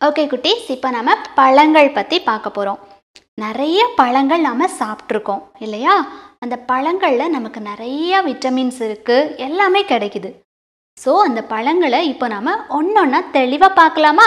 okay குட்டீஸ் இப்போ நம்ம பழங்கள் பற்றி பார்க்க போகிறோம் நிறைய பழங்கள் நாம் சாப்பிட்ருக்கோம் இல்லையா அந்த பழங்களில் நமக்கு நிறைய விட்டமின்ஸ் இருக்குது எல்லாமே கிடைக்குது ஸோ அந்த பழங்களை இப்போ நாம் ஒன்றொன்னா தெளிவாக பார்க்கலாமா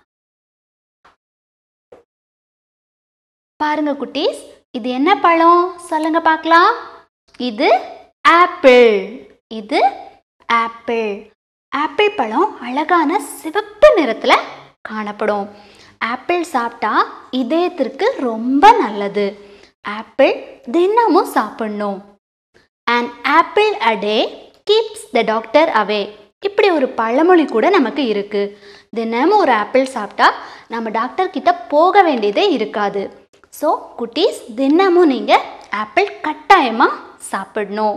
பாருங்க குட்டீஸ் இது என்ன பழம் சொல்லுங்க பார்க்கலாம் இது ஆப்பிள் இது ஆப்பிள் ஆப்பிள் பழம் அழகான சிவப்பு நிறத்தில் காணப்படும் ஆப்பிள் சாப்பிட்டா இதயத்திற்கு ரொம்ப நல்லது ஆப்பிள் தினமும் சாப்பிடணும் and apple a day keeps the doctor away இப்படி ஒரு பழமொழி கூட நமக்கு இருக்கு தினமும் ஒரு ஆப்பிள் சாப்பிட்டா நம்ம டாக்டர் கிட்ட போக வேண்டியதே இருக்காது ஸோ குட்டீஸ் தினமும் நீங்கள் ஆப்பிள் கட்டாயமாக சாப்பிடணும்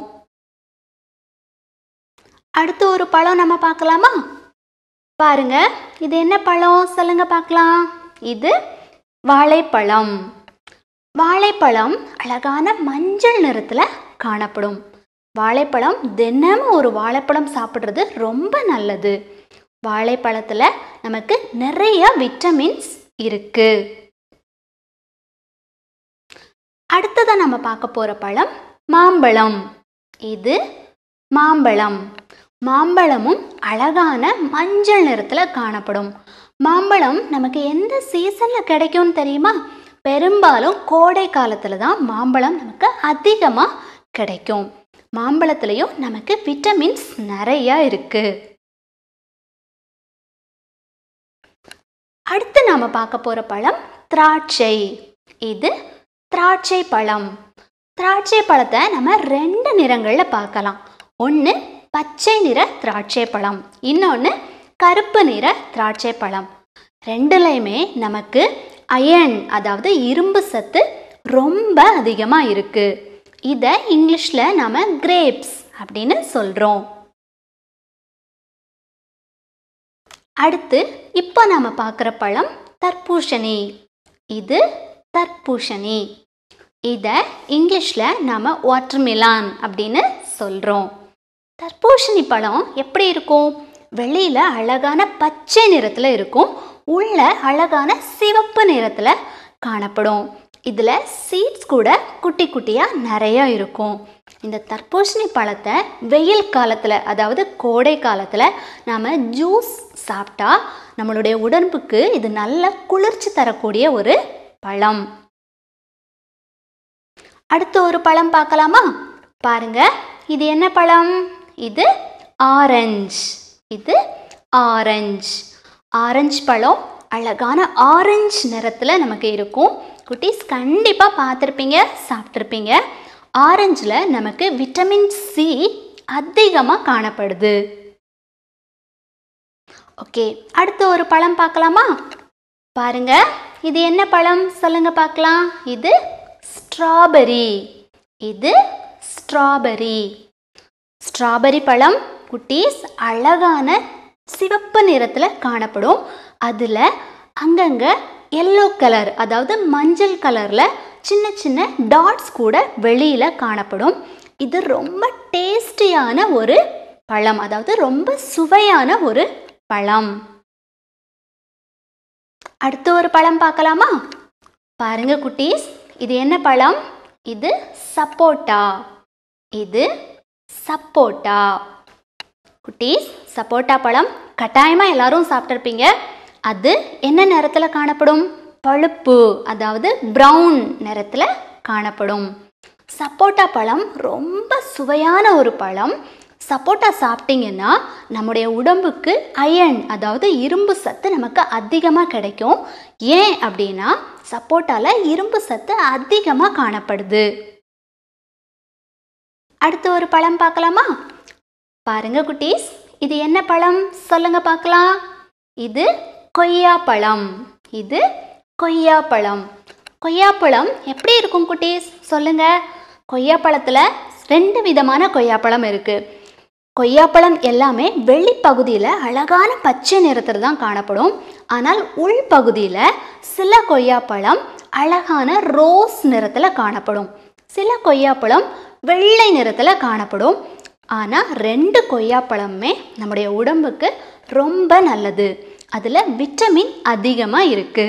அடுத்து ஒரு பழம் நம்ம பார்க்கலாமா பாருங்க இது என்ன பழம் சொல்லுங்க பார்க்கலாம் இது வாழைப்பழம் வாழைப்பழம் அழகான மஞ்சள் நிறத்தில் காணப்படும் வாழைப்பழம் தினமும் ஒரு வாழைப்பழம் சாப்பிட்றது ரொம்ப நல்லது வாழைப்பழத்தில் நமக்கு நிறைய விட்டமின்ஸ் இருக்கு அடுத்ததாக நம்ம பார்க்க போகிற பழம் மாம்பழம் இது மாம்பழம் மாம்பழமும் அழகான மஞ்சள் நிறத்தில் காணப்படும் மாம்பழம் நமக்கு எந்த சீசனில் கிடைக்கும்னு தெரியுமா பெரும்பாலும் கோடை காலத்தில் தான் மாம்பழம் நமக்கு அதிகமாக கிடைக்கும் மாம்பழத்துலேயும் நமக்கு விட்டமின்ஸ் நிறையா இருக்கு அடுத்து நாம் பார்க்க போகிற பழம் திராட்சை இது திராட்சை பழம் திராட்சை பழத்தை நம்ம ரெண்டு நிறங்களில் பார்க்கலாம் ஒன்று பச்சை நிற திராட்சை பழம் இன்னொன்று கருப்பு நிற திராட்சை பழம் ரெண்டுலையுமே நமக்கு அயன் அதாவது இரும்பு சத்து ரொம்ப அதிகமாக இருக்குது இதை இங்கிலீஷில் நாம் கிரேப்ஸ் அப்படின்னு சொல்கிறோம் அடுத்து இப்போ நாம் பார்க்குற பழம் தர்பூசணி இது தர்பூசணி இதை இங்கிலீஷில் நாம் வாட்டர்மிலான் அப்படின்னு சொல்கிறோம் தர்பூசணி பழம் எப்படி இருக்கும் வெளியில் அழகான பச்சை நிறத்தில் இருக்கும் உள்ள அழகான சிவப்பு நிறத்தில் காணப்படும் இதில் சீட்ஸ் கூட குட்டி குட்டியாக நிறையா இருக்கும் இந்த தர்பூசணி பழத்தை வெயில் காலத்தில் அதாவது கோடை காலத்தில் நாம் ஜூஸ் சாப்பிட்டா நம்மளுடைய உடம்புக்கு இது நல்ல குளிர்ச்சி தரக்கூடிய ஒரு பழம் அடுத்து ஒரு பழம் பார்க்கலாமா பாருங்க இது என்ன பழம் இது ஆரஞ்சு இது ஆரஞ்சு ஆரஞ்சு பழம் அழகான ஆரஞ்சு நிறத்தில் நமக்கு இருக்கும் குட்டீஸ் கண்டிப்பாக பார்த்துருப்பீங்க சாப்பிட்ருப்பீங்க ஆரஞ்சில் நமக்கு விட்டமின் சி அதிகமாக காணப்படுது ஓகே அடுத்து ஒரு பழம் பார்க்கலாமா பாருங்க இது என்ன பழம் சொல்லுங்க பார்க்கலாம் இது ஸ்ட்ராபெரி இது ஸ்ட்ராபெரி ஸ்ட்ராபெரி பழம் குட்டீஸ் அழகான சிவப்பு நிறத்தில் காணப்படும் அதில் அங்கங்கே எல்லோ கலர் அதாவது மஞ்சள் கலரில் சின்ன சின்ன டாட்ஸ் கூட வெளியில் காணப்படும் இது ரொம்ப டேஸ்டியான ஒரு பழம் அதாவது ரொம்ப சுவையான ஒரு பழம் அடுத்து ஒரு பழம் பார்க்கலாமா பாருங்க குட்டீஸ் இது என்ன பழம் இது சப்போட்டா இது சப்போட்டா குட்டீஸ் சப்போட்டா பழம் கட்டாயமாக எல்லாரும் சாப்பிட்ருப்பீங்க அது என்ன நிறத்தில் காணப்படும் பழுப்பு அதாவது ப்ரௌன் நிறத்தில் காணப்படும் சப்போட்டா பழம் ரொம்ப சுவையான ஒரு பழம் சப்போட்டா சாப்பிட்டீங்கன்னா நம்முடைய உடம்புக்கு அயன் அதாவது இரும்பு சத்து நமக்கு அதிகமாக கிடைக்கும் ஏன் அப்படின்னா சப்போட்டாவில் இரும்பு சத்து அதிகமாக காணப்படுது அடுத்து ஒரு பழம் பார்க்கலாமா பாருங்க குட்டீஸ் இது என்ன பழம் சொல்லுங்க பார்க்கலாம் இது கொய்யா பழம் இது கொய்யா பழம் கொய்யா பழம் எப்படி இருக்கும் குட்டீஸ் சொல்லுங்க கொய்யா பழத்தில் ரெண்டு விதமான கொய்யாப்பழம் இருக்குது கொய்யாப்பழம் எல்லாமே வெளிப்பகுதியில் அழகான பச்சை நிறத்தில் தான் காணப்படும் ஆனால் உள்பகுதியில் சில கொய்யாப்பழம் அழகான ரோஸ் நிறத்தில் காணப்படும் சில கொய்யாப்பழம் வெள்ளை நிறத்தில் காணப்படும் ஆனால் ரெண்டு கொய்யாப்பழமுமே நம்முடைய உடம்புக்கு ரொம்ப நல்லது அதில் விட்டமின் அதிகமாக இருக்கு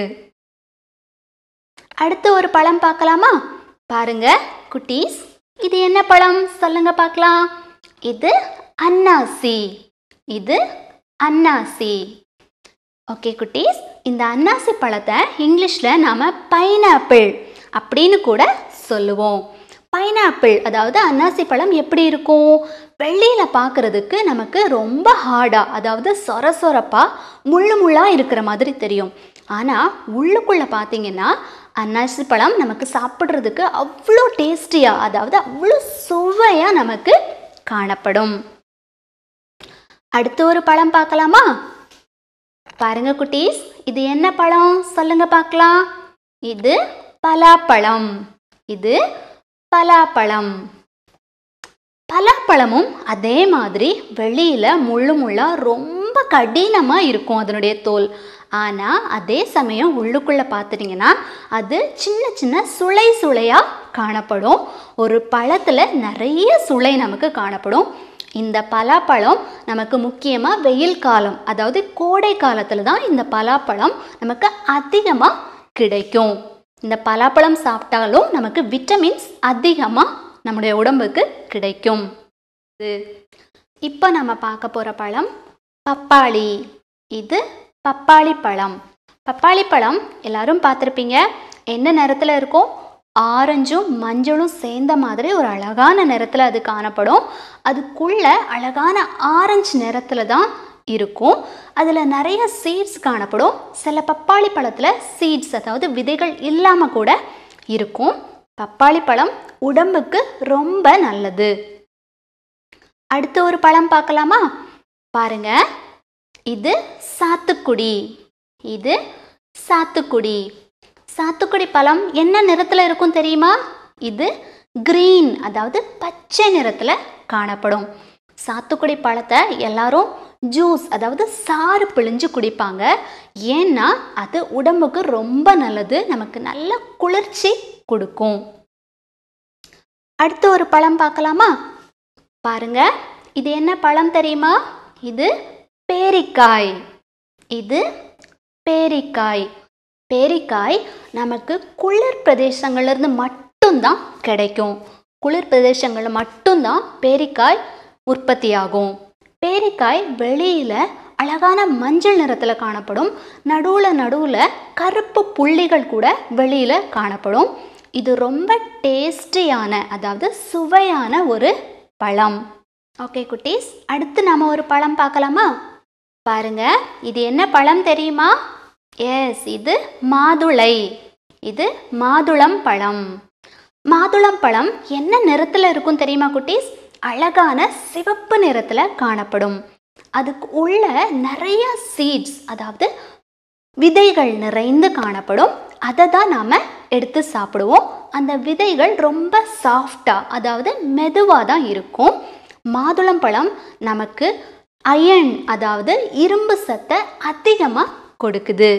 அடுத்து ஒரு பழம் பார்க்கலாமா பாருங்க குட்டீஸ் இது என்ன பழம் சொல்லுங்க பார்க்கலாம் இது அன்னாசி இது அன்னாசி ஓகே குட்டீஸ் இந்த அன்னாசி பழத்தை இங்கிலீஷில் நாம் பைனாப்பிள் அப்படின்னு கூட சொல்லுவோம் பைனாப்பிள் அதாவது அன்னாசி பழம் எப்படி இருக்கும் வெள்ளியில் பார்க்குறதுக்கு நமக்கு ரொம்ப ஹார்டாக அதாவது சொர சொரப்பாக முள்ளு முள்ளாக இருக்கிற மாதிரி தெரியும் ஆனால் உள்ளுக்குள்ளே பார்த்தீங்கன்னா அன்னாசி பழம் நமக்கு சாப்பிட்றதுக்கு அவ்வளோ டேஸ்டியாக அதாவது அவ்வளோ சுவையாக நமக்கு காணப்படும் அடுத்து ஒரு பழம் பார்க்கலாமா பாருங்க குட்டீஸ் இது என்ன பழம் சொல்லுங்க பார்க்கலாம் இது பலாப்பழம் இது பலாப்பழம் பலாப்பழமும் அதே மாதிரி வெளியில் முள்ளு முள்ளா ரொம்ப கடினமாக இருக்கும் அதனுடைய தோல் ஆனால் அதே சமயம் உள்ளுக்குள்ளே பார்த்துட்டிங்கன்னா அது சின்ன சின்ன சுளை சுளையாக காணப்படும் ஒரு பழத்தில் நிறைய சுளை நமக்கு காணப்படும் இந்த பலாப்பழம் நமக்கு முக்கியமாக வெயில் காலம் அதாவது கோடை காலத்தில் தான் இந்த பலாப்பழம் நமக்கு அதிகமாக கிடைக்கும் இந்த பலாப்பழம் சாப்பிட்டாலும் நமக்கு விட்டமின்ஸ் அதிகமாக நம்முடைய உடம்புக்கு கிடைக்கும் இப்போ நம்ம பார்க்க போகிற பழம் பப்பாளி இது பப்பாளி பழம் பப்பாளி பழம் எல்லாரும் பார்த்துருப்பீங்க என்ன நிறத்தில் இருக்கும் ஆரஞ்சும் மஞ்சளும் சேர்ந்த மாதிரி ஒரு அழகான நிறத்தில் அது காணப்படும் அதுக்குள்ள அழகான ஆரஞ்சு நிறத்தில் தான் இருக்கும் அதில் நிறைய சீட்ஸ் காணப்படும் சில பப்பாளி பழத்தில் சீட்ஸ் அதாவது விதைகள் இல்லாமல் கூட இருக்கும் பப்பாளி பழம் உடம்புக்கு ரொம்ப நல்லது அடுத்து ஒரு பழம் பார்க்கலாமா பாருங்க இது சாத்துக்குடி இது சாத்துக்குடி சாத்துக்குடி பழம் என்ன நிறத்தில் இருக்கும் தெரியுமா இது கிரீன் அதாவது பச்சை நிறத்தில் காணப்படும் சாத்துக்குடி பழத்தை எல்லாரும் ஜூஸ் அதாவது சாறு பிழிஞ்சு குடிப்பாங்க ஏன்னா அது உடம்புக்கு ரொம்ப நல்லது நமக்கு நல்ல குளிர்ச்சி கொடுக்கும் அடுத்து ஒரு பழம் பார்க்கலாமா பாருங்க இது என்ன பழம் தெரியுமா இது பேரிக்காய் இது பேரிக்காய் பேரிக்காய் நமக்கு குளிர் பிரதேசங்கள்லேருந்து மட்டும்தான் கிடைக்கும் குளிர் பிரதேசங்களில் மட்டும்தான் பேரிக்காய் உற்பத்தியாகும் பேரிக்காய் வெளியில் அழகான மஞ்சள் நிறத்தில் காணப்படும் நடுவில் நடுவில் கருப்பு புள்ளிகள் கூட வெளியில் காணப்படும் இது ரொம்ப டேஸ்டியான அதாவது சுவையான ஒரு பழம் ஓகே குட்டீஸ் அடுத்து நாம ஒரு பழம் பார்க்கலாமா பாருங்க இது என்ன பழம் தெரியுமா எஸ் இது மாதுளை இது மாதுளம் பழம் மாதுளம் பழம் என்ன நிறத்தில் இருக்கும் தெரியுமா குட்டீஸ் அழகான சிவப்பு நிறத்தில் காணப்படும் அதுக்கு உள்ள நிறைய சீட்ஸ் அதாவது விதைகள் நிறைந்து காணப்படும் அதை தான் நாம் எடுத்து சாப்பிடுவோம் அந்த விதைகள் ரொம்ப சாஃப்டாக அதாவது மெதுவாக தான் இருக்கும் மாதுளம்பழம் நமக்கு அயன் அதாவது இரும்பு சத்தை அதிகமாக கொடுக்குது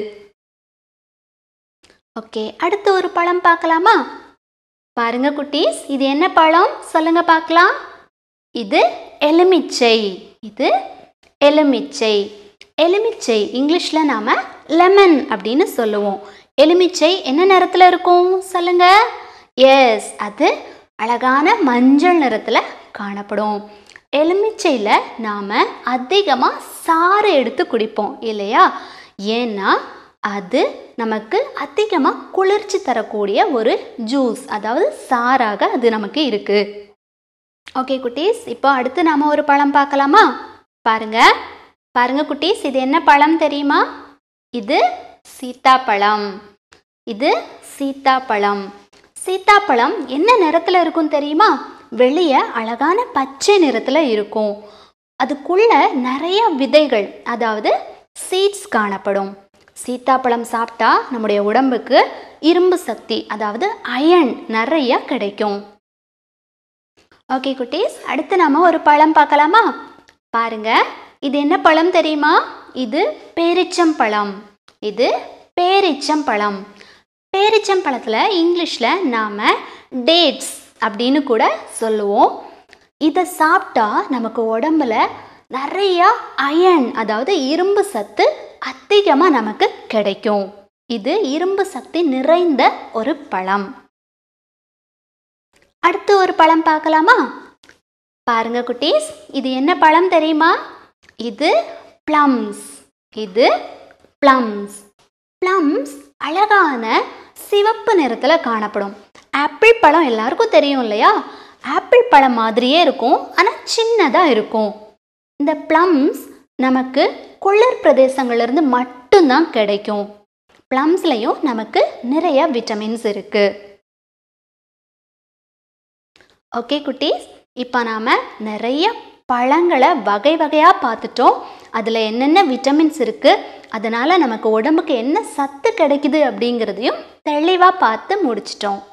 ஓகே அடுத்து ஒரு பழம் பார்க்கலாமா பாருங்க குட்டீஸ் இது என்ன பழம் சொல்லுங்க பார்க்கலாம் இது எலுமிச்சை இது எலுமிச்சை எலுமிச்சை இங்கிலீஷில் நாம் லெமன் அப்படின்னு சொல்லுவோம் எலுமிச்சை என்ன நிறத்தில் இருக்கும் சொல்லுங்க எஸ் அது அழகான மஞ்சள் நிறத்தில் காணப்படும் எலுமிச்சையில் நாம் அதிகமாக சாறு எடுத்து குடிப்போம் இல்லையா ஏன்னா அது நமக்கு அதிகமாக குளிர்ச்சி தரக்கூடிய ஒரு ஜூஸ் அதாவது சாராக அது நமக்கு இருக்குது ஓகே குட்டீஸ் இப்போ அடுத்து நாம் ஒரு பழம் பார்க்கலாமா பாருங்க பாருங்க குட்டீஸ் இது என்ன பழம் தெரியுமா இது சீத்தாப்பழம் இது சீத்தாப்பழம் சீத்தாப்பழம் என்ன நிறத்தில் இருக்கும் தெரியுமா வெளியே அழகான பச்சை நிறத்தில் இருக்கும் அதுக்குள்ள நிறைய விதைகள் அதாவது சீட்ஸ் காணப்படும் சீத்தாப்பழம் சாப்பிட்டா நம்முடைய உடம்புக்கு இரும்பு சக்தி அதாவது அயன் நிறைய கிடைக்கும் ஓகே குட்டீஸ் அடுத்து நாம ஒரு பழம் பார்க்கலாமா பாருங்க இது என்ன பழம் தெரியுமா இது பேரிச்சம்பழம் இது பேரிச்சம்பழம் பேரிச்சம்பழத்தில் இங்கிலீஷில் நாம் டேட்ஸ் அப்படின்னு கூட சொல்லுவோம் இதை சாப்பிட்டா நமக்கு உடம்புல நிறையா அயன் அதாவது இரும்பு சத்து அதிகமாக நமக்கு கிடைக்கும் இது இரும்பு சக்தி நிறைந்த ஒரு பழம் அடுத்து ஒரு பழம் பார்க்கலாமா பாருங்க குட்டீஸ் இது என்ன பழம் தெரியுமா இது ப்ளம்ஸ் இது ப்ளம்ஸ் ப்ளம்ஸ் அழகான சிவப்பு நிறத்தில் காணப்படும் ஆப்பிள் பழம் எல்லாருக்கும் தெரியும் இல்லையா ஆப்பிள் பழம் மாதிரியே இருக்கும் ஆனால் சின்னதாக இருக்கும் இந்த ப்ளம்ஸ் நமக்கு குளிர் பிரதேசங்கள்லேருந்து மட்டும்தான் கிடைக்கும் ப்ளம்ஸ்லையும் நமக்கு நிறைய விட்டமின்ஸ் இருக்குது ஓகே குட்டீஸ் இப்போ நாம் நிறைய பழங்களை வகை வகையாக பார்த்துட்டோம் அதில் என்னென்ன விட்டமின்ஸ் இருக்குது அதனால் நமக்கு உடம்புக்கு என்ன சத்து கிடைக்குது அப்படிங்கிறதையும் தெளிவாக பார்த்து முடிச்சிட்டோம்